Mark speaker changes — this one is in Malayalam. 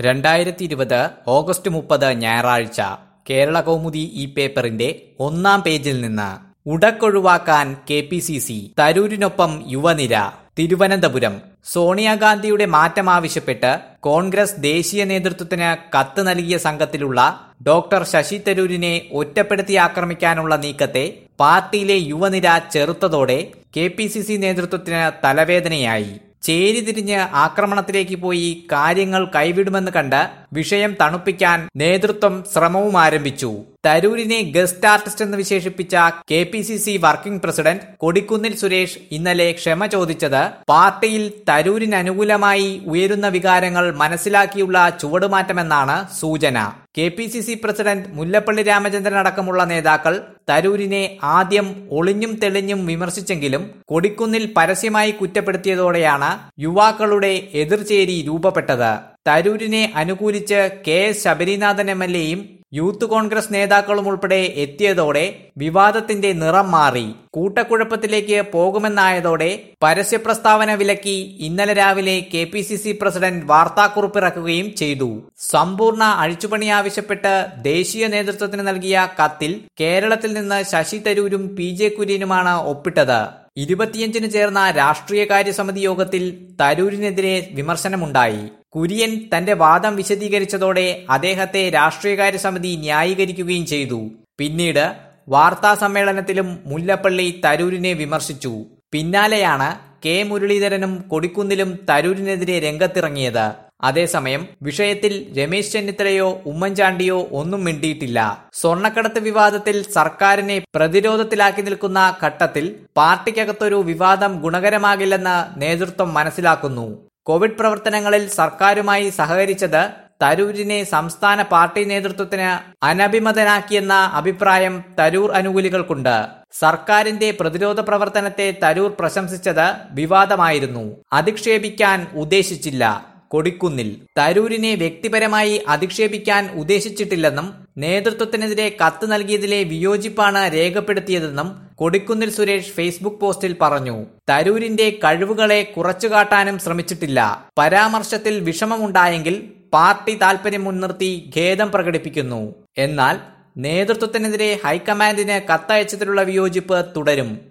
Speaker 1: രണ്ടായിരത്തി ഇരുപത് ഓഗസ്റ്റ് മുപ്പത് ഞായറാഴ്ച കേരള കൗമുദി ഈ പേപ്പറിന്റെ ഒന്നാം പേജിൽ നിന്ന് ഉടക്കൊഴിവാക്കാൻ കെ പി സി സി തരൂരിനൊപ്പം യുവനിര തിരുവനന്തപുരം സോണിയാഗാന്ധിയുടെ മാറ്റം ആവശ്യപ്പെട്ട് കോൺഗ്രസ് ദേശീയ നേതൃത്വത്തിന് കത്ത് നൽകിയ സംഘത്തിലുള്ള ഡോക്ടർ ശശി തരൂരിനെ ഒറ്റപ്പെടുത്തി ആക്രമിക്കാനുള്ള നീക്കത്തെ പാർട്ടിയിലെ യുവനിര ചെറുത്തതോടെ കെ പി സി സി നേതൃത്വത്തിന് തലവേദനയായി ചേരിതിരിഞ്ഞ് ആക്രമണത്തിലേക്ക് പോയി കാര്യങ്ങൾ കൈവിടുമെന്ന് കണ്ട് വിഷയം തണുപ്പിക്കാൻ നേതൃത്വം ശ്രമവും ആരംഭിച്ചു തരൂരിനെ ഗസ്റ്റ് ആർട്ടിസ്റ്റ് എന്ന് വിശേഷിപ്പിച്ച K P C C working president Kodikunnil Suresh ഇന്നലെ ക്ഷമ ചോദിച്ചത് പാർട്ടിയിൽ തരൂരിന് അനുകൂലമായി ഉയരുന്ന വികാരങ്ങൾ മനസ്സിലാക്കിയുള്ള ചുവടുമാറ്റമെന്നാണ് സൂചന K P C C president Mullappally Ramachandran അടക്കമുള്ള നേതാക്കൾ തരൂരിനെ ആദ്യം ഒളിഞ്ഞും തെളിഞ്ഞും വിമർശിച്ചെങ്കിലും കൊടിക്കുന്നിൽ പരസ്യമായി കുറ്റപ്പെടുത്തിയതോടെയാണ് യുവാക്കളുടെ എതിർചേരി രൂപപ്പെട്ടത് തരൂരിനെ അനുകൂലിച്ച് K S Sabarinathan M L എയും യൂത്ത് കോൺഗ്രസ് നേതാക്കളും ഉൾപ്പെടെ എത്തിയതോടെ വിവാദത്തിന്റെ നിറം മാറി കൂട്ടക്കുഴപ്പത്തിലേക്ക് പോകുമെന്നായതോടെ പരസ്യ പ്രസ്താവന വിലക്കി ഇന്നലെ രാവിലെ K P C C president വാർത്താക്കുറിപ്പിറക്കുകയും ചെയ്തു സമ്പൂർണ്ണ അഴിച്ചുപണി ആവശ്യപ്പെട്ട് ദേശീയ നേതൃത്വത്തിന് നൽകിയ കത്തിൽ കേരളത്തിൽ നിന്ന് ശശി തരൂരും പി ജെ കുര്യനുമാണ് ഒപ്പിട്ടത് ഇരുപത്തിയഞ്ചിന് ചേർന്ന രാഷ്ട്രീയകാര്യ സമിതി യോഗത്തിൽ തരൂരിനെതിരെ വിമർശനമുണ്ടായി കുര്യൻ തന്റെ വാദം വിശദീകരിച്ചതോടെ അദ്ദേഹത്തെ രാഷ്ട്രീയകാര്യ സമിതി ന്യായീകരിക്കുകയും ചെയ്തു പിന്നീട് വാർത്താ സമ്മേളനത്തിലും മുല്ലപ്പള്ളി തരൂരിനെ വിമർശിച്ചു പിന്നാലെയാണ് കെ മുരളീധരനും കൊടിക്കുന്നിലും തരൂരിനെതിരെ രംഗത്തിറങ്ങിയത് അതേസമയം വിഷയത്തിൽ രമേശ് ചെന്നിത്തലയോ ഉമ്മൻചാണ്ടിയോ ഒന്നും മിണ്ടിയിട്ടില്ല സ്വർണ്ണക്കടത്ത് വിവാദത്തിൽ സർക്കാരിനെ പ്രതിരോധത്തിലാക്കി നിൽക്കുന്ന ഘട്ടത്തിൽ പാർട്ടിക്കകത്തൊരു വിവാദം ഗുണകരമാകില്ലെന്ന് നേതൃത്വം മനസ്സിലാക്കുന്നു കോവിഡ് പ്രവർത്തനങ്ങളിൽ സർക്കാരുമായി സഹകരിച്ചത് തരൂരിനെ സംസ്ഥാന പാർട്ടി നേതൃത്വത്തിന് അനഭിമതനാക്കിയെന്ന അഭിപ്രായം തരൂർ അനുകൂലികൾക്കുണ്ട് സർക്കാരിന്റെ പ്രതിരോധ പ്രവർത്തനത്തെ തരൂർ പ്രശംസിച്ചത് വിവാദമായിരുന്നു അധിക്ഷേപിക്കാൻ ഉദ്ദേശിച്ചില്ല കൊടിക്കുന്നിൽ തരൂരിനെ വ്യക്തിപരമായി അധിക്ഷേപിക്കാൻ ഉദ്ദേശിച്ചിട്ടില്ലെന്നും നേതൃത്വത്തിനെതിരെ കത്ത് നൽകിയതിലെ വിയോജിപ്പാണ് രേഖപ്പെടുത്തിയതെന്നും കൊടിക്കുന്നിൽ സുരേഷ് ഫേസ്ബുക്ക് പോസ്റ്റിൽ പറഞ്ഞു തരൂരിന്റെ കഴിവുകളെ കുറച്ചുകാട്ടാനും ശ്രമിച്ചിട്ടില്ല പരാമർശത്തിൽ വിഷമമുണ്ടായെങ്കിൽ പാർട്ടി താൽപര്യം മുൻനിർത്തി ഖേദം പ്രകടിപ്പിക്കുന്നു എന്നാൽ നേതൃത്വത്തിനെതിരെ ഹൈക്കമാൻഡിന് കത്തയച്ചതിലുള്ള വിയോജിപ്പ് തുടരും